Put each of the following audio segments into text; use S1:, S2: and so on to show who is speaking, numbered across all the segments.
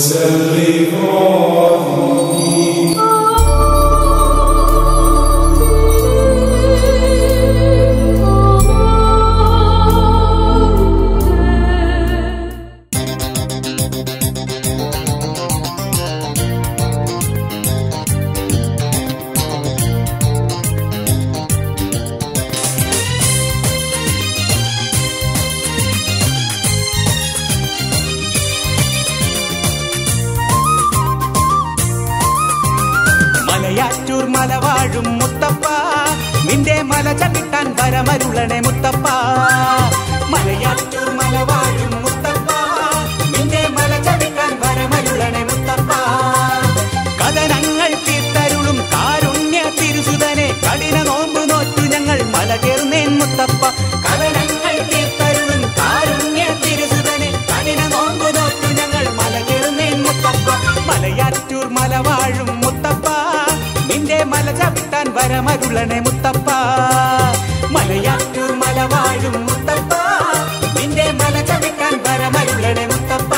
S1: മലയാറ്റൂർ മലവാഴും മുത്തപ്പ നിന്റെ മല ചവിട്ടാൻ വരമരുളണേ മുത്തപ്പ മലയാറ്റൂർ മലവാഴും മുത്തപ്പ നിന്റെ മല ചവിട്ടാൻ വരമരുളണേ മുത്തപ്പ കഥനങ്ങൾ തീർത്തരുളും കാരുണ്യ തിരുസുതനെ കഠിന നോമ്പ് നോറ്റു ഞങ്ങൾ മല കയറുന്നേൻ മുത്തപ്പ കഥനങ്ങൾ തീർത്തരുളും കാരുണ്യ തിരുസുതനെ കഠിന നോമ്പ് നോറ്റു ഞങ്ങൾ മല കയറുന്നേൻ മുത്തപ്പ മലയാറ്റൂർ മലവാഴും മുത്തപ്പ നിന്റെ മല ചവിട്ടാൻ വരമരുളണേ മുത്തപ്പ മലയാറ്റൂർ മലവാഴും മുത്തപ്പ നിന്റെ മല ചവിട്ടാൻ വരമരുളണേ മുത്തപ്പ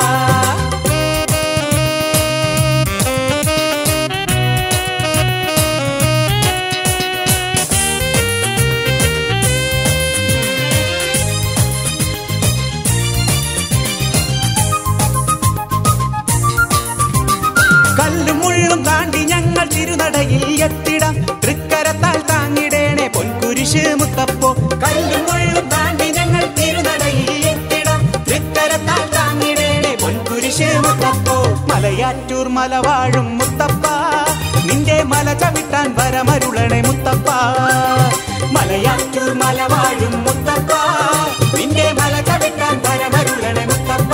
S1: കല്ലും മുള്ളും താണ്ടി ഞങ്ങൾ തിരുനടയിൽ എത്തിടാം തൃക്കരത്താൽ താങ്ങിടേണേ പൊൻകുരിശ് മുത്തപ്പോ കല്ലും മുള്ളും താണ്ടി ഞങ്ങൾ തിരുനടയിൽ എത്തിടാം തൃക്കരത്താൽ താങ്ങിടേണേ പൊൻകുരിശ് മുത്തപ്പോ മലയാറ്റൂർ മലവാഴും മുത്തപ്പ നിന്റെ മല ചവിട്ടാൻ വരമരുളണേ മുത്തപ്പ മലയാറ്റൂർ മലവാഴും മുത്തപ്പ നിന്റെ മല ചവിട്ടാൻ വരമരുളണേ മുത്തപ്പ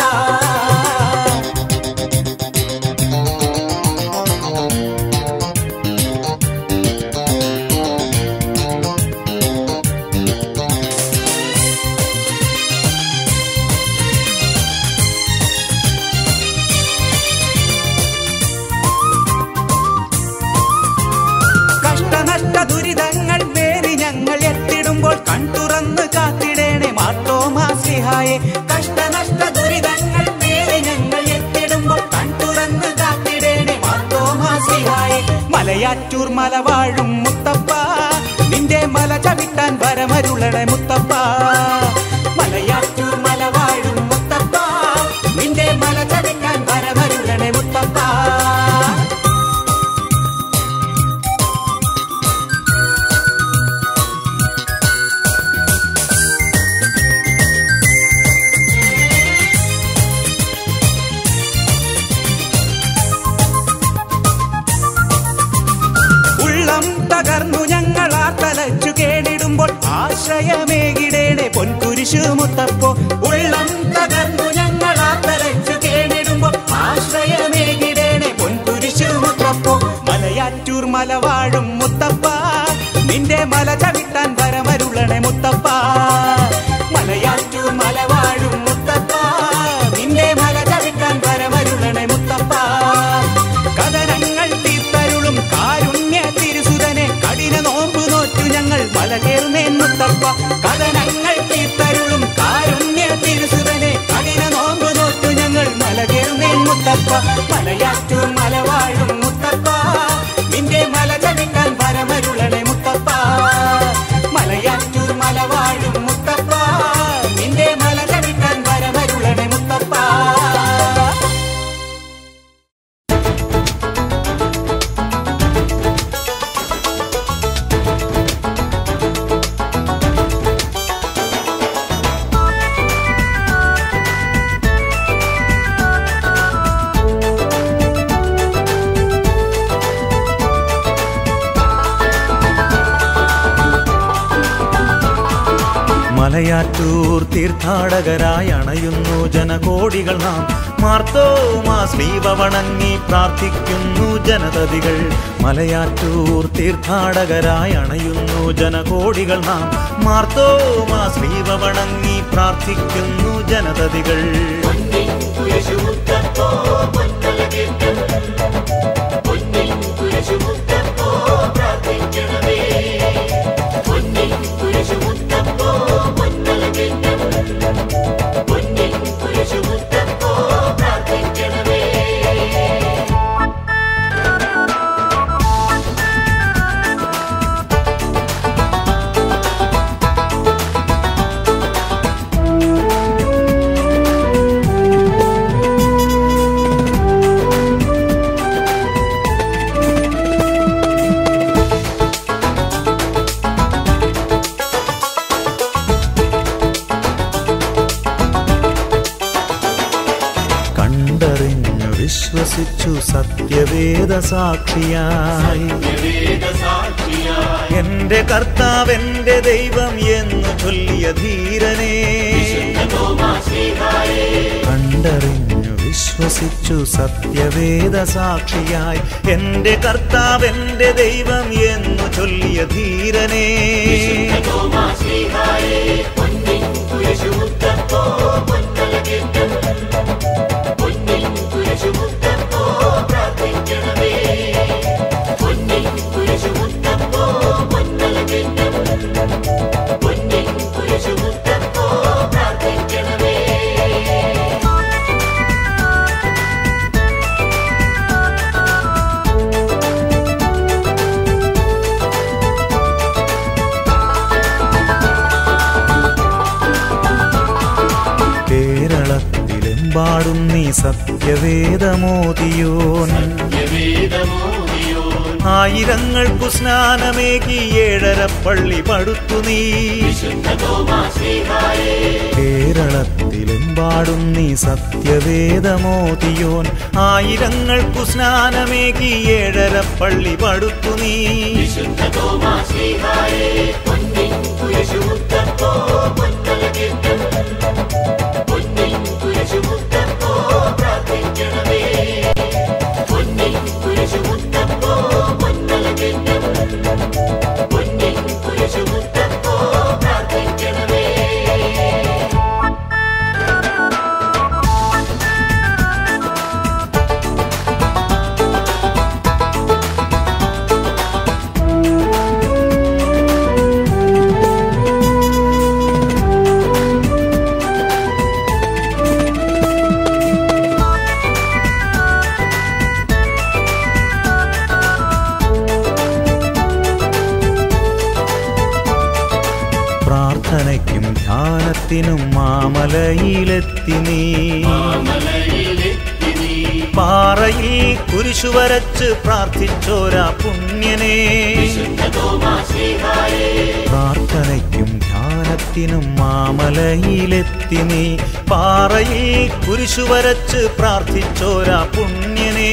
S1: കഷ്ടനഷ്ട ദുരിതങ്ങൾ വേറി ഞങ്ങൾ എത്തിടുമ്പോൾ കൺതുറന്ന് കാത്തിടേണേ മാത്തോമാസിഹായെ കഷ്ടനഷ്ട ദുരിതങ്ങൾ വേറി ഞങ്ങൾ എത്തിടുമ്പോൾ കൺതുറന്ന് കാത്തിടേണേ മാത്തോമാസിഹായെ മലയാറ്റൂർ മലവാഴും മുത്തപ്പ നിന്റെ മല ചവിട്ടാൻ വരമരുളണേ മുത്തപ്പ മലയാറ്റൂർ മലവാഴും മുത്തപ്പ നിന്റെ മല ചവിട്ടാൻ വരമരുളണേ മുത്തപ്പ ഉള്ളം തകർന്നു ഞങ്ങൾ ആർത്തലച്ചു കേടിടുമ്പോൾ ആശ്രയമേകിടേണെ പൊൻകുരിശു മുത്തപ്പോ ഉള്ളം തകർന്നു ഞങ്ങൾ ആർത്തലച്ചു കേടിടുമ്പോൾ ആശ്രയമേകിടേണെ പൊൻകുരിശു മുത്തപ്പോ മലയാറ്റൂർ മലവാഴും മുത്തപ്പ നിന്റെ മല ചവിട്ടാൻ വരമരുളണേ മുത്തപ്പ മലയാറ്റൂർ മലവാഴും മുത്തപ്പ നിന്റെ മല ചവിട്ടാൻ വരമരുളണേ മുത്തപ്പ കഥനങ്ങൾ തീർത്തരുളും കാരുണ്യ തിരുസുതനെ കഠിന നോമ്പ് നോറ്റു ഞങ്ങൾ മല കയറുന്നേൻ മുത്തപ്പ കഥനങ്ങൾ തീർത്തരുളും കാരുണ്യ തിരുസുതനെ കഠിന നോമ്പ് നോറ്റു ഞങ്ങൾ മല കയറുന്നേൻ മുത്തപ്പ മലയാറ്റൂർ മലവാഴും മുത്തപ്പ നിന്റെ മല ചവിട്ടാൻ വരമരുളണേ മുത്തപ്പ മലയാറ്റൂർ മലവാഴും മുത്തപ്പ നിന്റെ മല ചവിട്ടാൻ വരമരുളണേ മുത്തപ്പ
S2: മലയാറ്റൂർ തീർത്ഥാടകരായി അണയുന്നു ജനകോടികൾ നാം മാർത്തോമാ ശ്രീവ വണങ്ങി പ്രാർത്ഥിക്കുന്നു ജനതതികൾ മലയാറ്റൂർ തീർത്ഥാടകരായി അണയുന്നു ജനകോടികൾ നാം മാർത്തോമാ ശ്രീവ വണങ്ങി പ്രാർത്ഥിക്കുന്നു ജനതതികൾ
S3: പൊന്നിൻ കുരിശുമുത്തപ്പോ പ്രാർത്ഥിക്കണമേ
S2: കണ്ടറിഞ്ഞു വിശ്വസിച്ചു സത്യവേദ സാക്ഷിയായി എന്റെ കർത്താവ് എന്റെ ദൈവം എന്നു ചൊല്ലിയ ധീരനേ കണ്ടറിഞ്ഞു വിശ്വസിച്ചു സത്യവേദ സാക്ഷിയായി എന്റെ കർത്താവ് എന്റെ ദൈവം എന്നു ചൊല്ലിയ ധീരനേ കേരളത്തിലെമ്പാടും നീ സത്യവേദമോദിയോൻ ആയിരങ്ങൾക്കു സ്നാനമേകി ഏഴര പള്ളി പടുത്തു നീ കേരളത്തിലെമ്പാടും നീ സത്യവേദമോദിയോൻ ആയിരങ്ങൾക്കു സ്നാനമേകി ഏഴര പള്ളി പടുത്തു നീ പ്രാർത്ഥനയ്ക്കും ധ്യാനത്തിനും മാമലയിലെത്തി നീ പാറയിൽ കുരിശു വരച്ച് പ്രാർത്ഥിച്ചോരാ പുണ്യനേ പ്രാർത്ഥനയ്ക്കും ധ്യാനത്തിനും മാമലയിലെത്തി നീ പാറയിൽ കുരിശു വരച്ച് പ്രാർത്ഥിച്ചോരാ പുണ്യനേ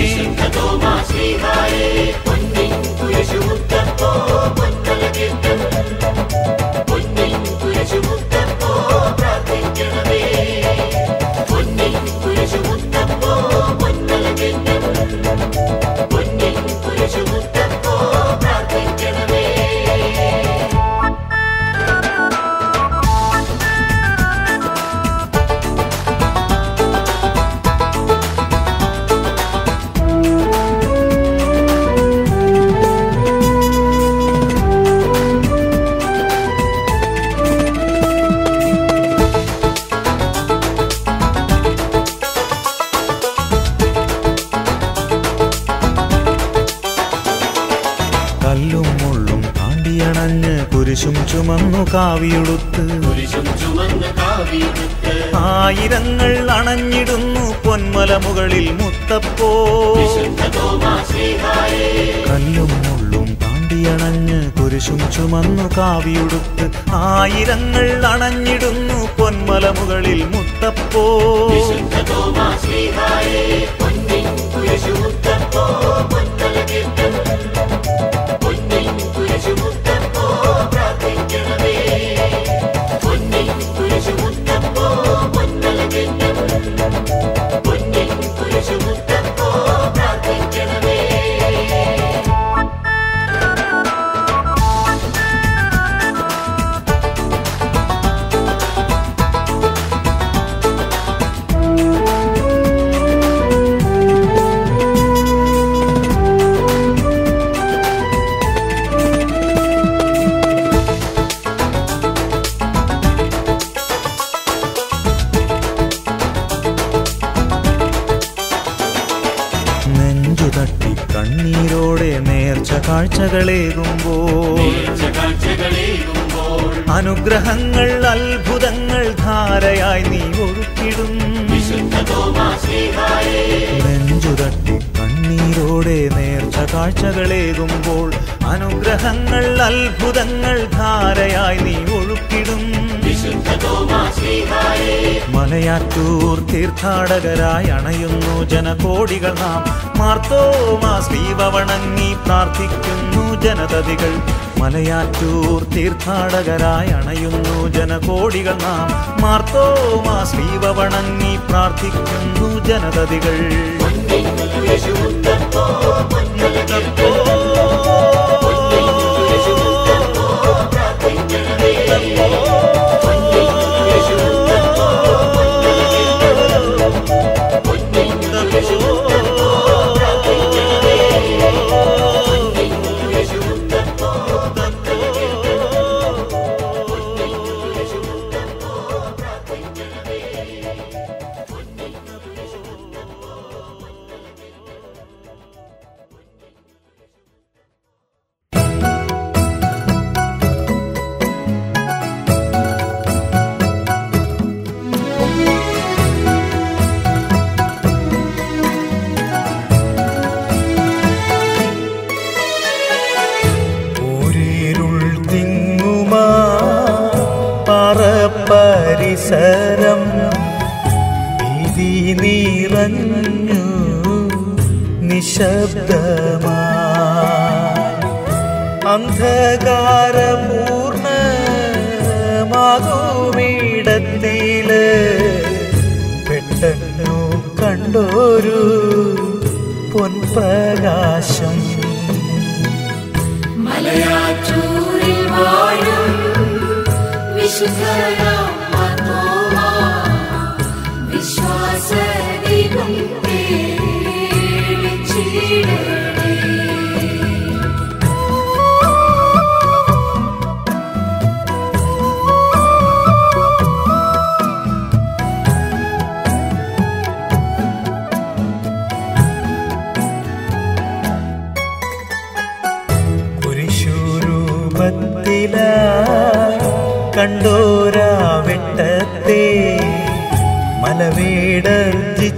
S2: കല്ലും മുള്ളും താണ്ടിയണഞ്ഞ് കുരിശും ചുമന്നു കാവിയുടുത്ത് ആയിരങ്ങൾ അണഞ്ഞിടുന്നു പൊന്മല മുകളിൽ മുത്തപ്പോ കല്ലും മുള്ളും താണ്ടിയണഞ്ഞ് കുരിശും ചുമന്നു കാവിയുടുത്ത് ആയിരങ്ങൾ അണഞ്ഞിടുന്നു പൊന്മല മുകളിൽ മുത്തപ്പോ നെഞ്ചു തട്ടി കണ്ണീരോടെ നേർച്ച കാഴ്ചകളേകുമ്പോൾ അനുഗ്രഹങ്ങൾ അത്ഭുതങ്ങൾ ധാരയായി നീ ഒഴുക്കിടും നെഞ്ചു തട്ടി കണ്ണീരോടെ നേർച്ച കാഴ്ചകളേകുമ്പോൾ അനുഗ്രഹങ്ങൾ അത്ഭുതങ്ങൾ ധാരയായി നീ ഒഴുക്കിടും മലയാറ്റൂർ തീർത്ഥാടകരായി അണയുന്നു ജനകോടികൾ നാം മാർത്തോമാ ശ്രീവ വണങ്ങി പ്രാർത്ഥിക്കുന്നു ജനതതികൾ മലയാറ്റൂർ തീർത്ഥാടകരായി അണയുന്നു ജനകോടികൾ നാം മാർത്തോമാ ശ്രീവ വണങ്ങി പ്രാർത്ഥിക്കുന്നു ജനതതികൾ
S3: ഊരിരുൾ തിങ്ങുമാ പറപ്പരിസരം ഭീതി നിറഞ്ഞു നിശബ്ദമാ അന്ധകാരപൂർണമാകുമിടത്തില് പെട്ടെന്നു കണ്ടോരു പൊൻപ്രകാശം
S4: മലയാറ്റൂരിൽ വാഴും വിശുദ്ധനാം മാർത്തോമാ, വിശ്വാസദീപം തെളിച്ചിടണേ.
S3: കുരിശുരൂപത്തില കണ്ടോരാ വെട്ടത്തെ മലവേടർ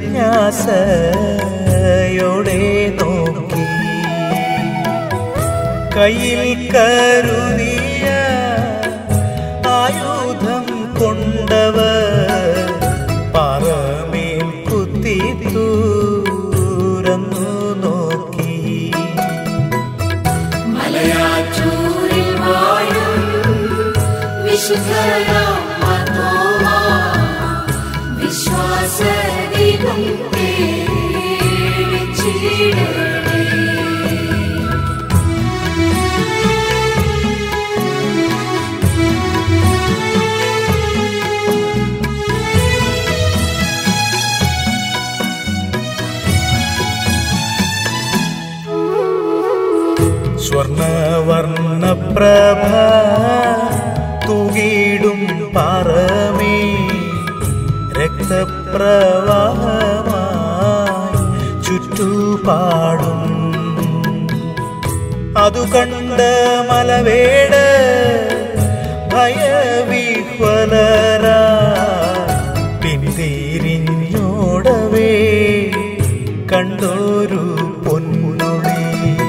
S3: ജിജ്ഞാസയോടെ നോക്കി കയ്യിൽ കരുതിയ ആയുധം കൊണ്ടവർ പറമേൽ കുത്തി തൂരന്നു നോക്കി
S4: മലയാറ്റൂരിൽ വാഴും വിശുദ്ധനാം മാർത്തോമാ, വിശ്വാസദീപം തെളിച്ചിടണേ.
S3: സ്വർണവർണ്ണപ്രഭ തൂകിടും പാറമേ രക്തപ്രവാഹമായി ചുറ്റുപാടും അതു കണ്ട മലവേട് ഭയവിഹ്വലര പിന്തിരിഞ്ഞോടവേ കണ്ടോരു പൊന്നുളി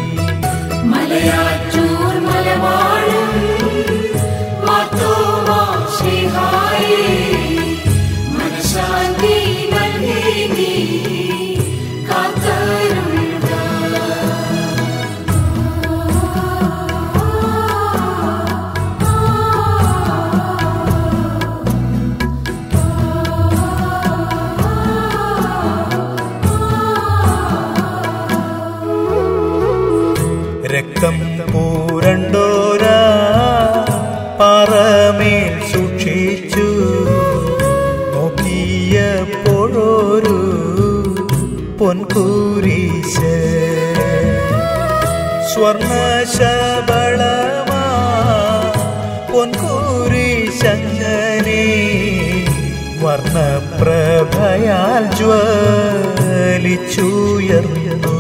S4: മലയാറ്റൂർ മലവാഴും മാർത്തോമാ ശ്രീഹായേ, മനഃശാന്തി നൽകി നീ കാത്തരുളുക.
S3: രക്തം പൂരണ്ടോരാ പാറമേൽ സൂക്ഷിച്ചു നോക്കിയപ്പോഴൊരു പൊൻകൂരീശ് സ്വർണ ശബളമാ പൊൻകൂരീശങ്ങനെ വർണ്ണപ്രഭയാൽ ജ്വലിച്ചുയർന്നു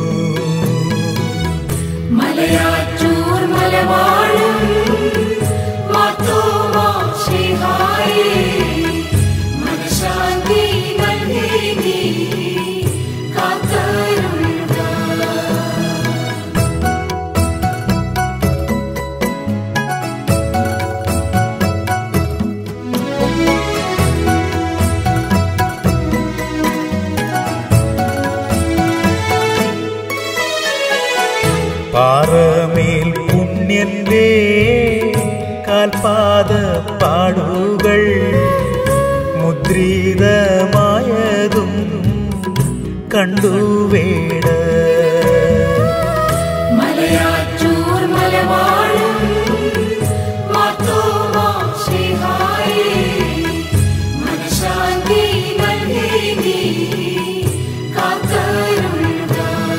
S4: മലയാറ്റൂർ മലവാഴും മാർത്തോമാ ശ്രീഹായേ, മനഃശാന്തി നൽകി നീ കാത്തരുളുക.
S3: ും പാറമേൽ പുണ്യന്റെ കാൽപാദ പാടുകൾ മുദ്രിതമായതും കണ്ടുവേട
S4: മലയാറ്റൂർ മലവാഴും മാത്തോമാ ശ്രീഹായേ മനഃശാന്തി നൽകി നീ കാത്തരുൾക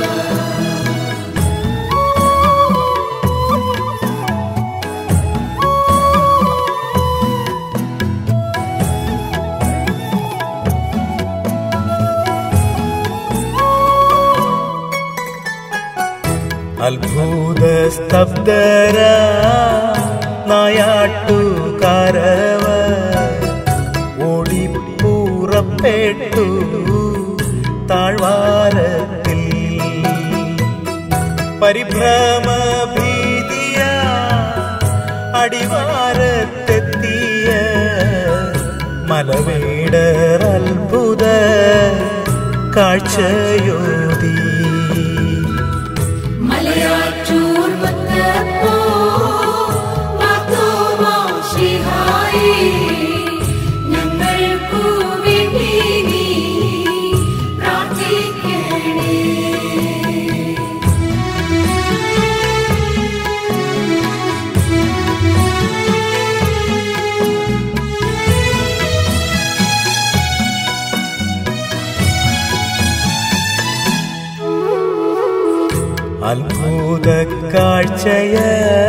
S3: അത്ഭുത സ്തബ്ധര നായാട്ടുകാരവ ഓടിപ്പൂറപ്പെട്ടു താഴ്വാരത്തിൽ പരിഭ്രമ ഭീതിയ അടിവാരത്തെത്തിയ മലവേടർ അത്ഭുത കാഴ്ചയോതി
S4: മലയാറ്റൂർ മുത്തപ്പോ മാത്തോമാ ശ്രീഹായേ ഞങ്ങൾക്കു വേണ്ടി നീ പ്രാർത്ഥിക്കണേ
S3: അത്ഭുത കാഴ്ചയറിഞ്ഞ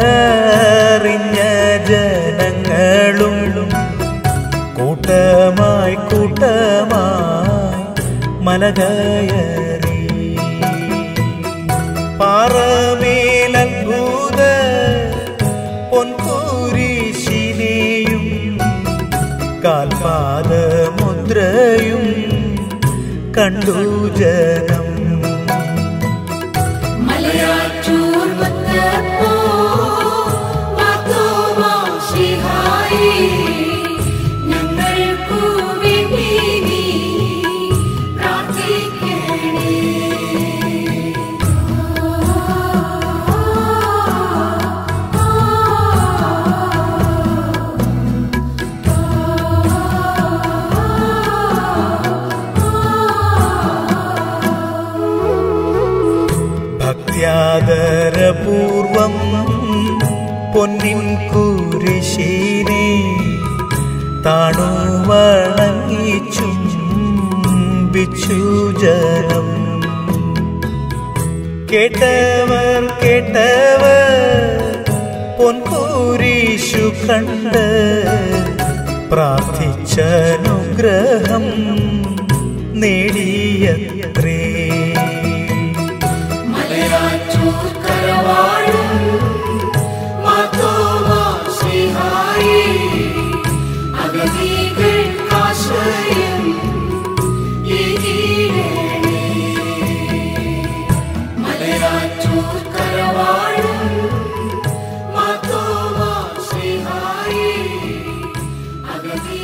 S3: ജനങ്ങളും കൂട്ടമായി കൂട്ടമായി മലകയറി പാറമേലത്ഭുത പൊൻകുരിശിനെയും കാൽപാദ മുദ്രയും കണ്ടു ജനം
S4: മലയാറ്റൂർ മുത്തപ്പോ മാത്തോമാ ശ്രീഹായേ ഞങ്ങൾക്കു വേണ്ടി നീ പ്രാർത്ഥിക്കണേ
S3: ഭക്ത്യാദരപൂർവം പൊന്നിൻ കുരിശീനെ താണു വണങ്ങിച്ചും ബിച്ചു ജനം കേട്ടവർ കേട്ടവർ പൊൻകുരിശു കണ്ട് പ്രാർത്ഥിച്ചനുഗ്രഹം നേടിയത്രേ
S4: മലയാറ്റൂർ കരവാഴും മാത്തോമാ ശ്രീഹായേ അഗതികൾക്കാശ്രയം ഏകീരണേ മലയാറ്റൂർ കരവാഴും മാത്തോമാ ശ്രീഹായേ അഗതി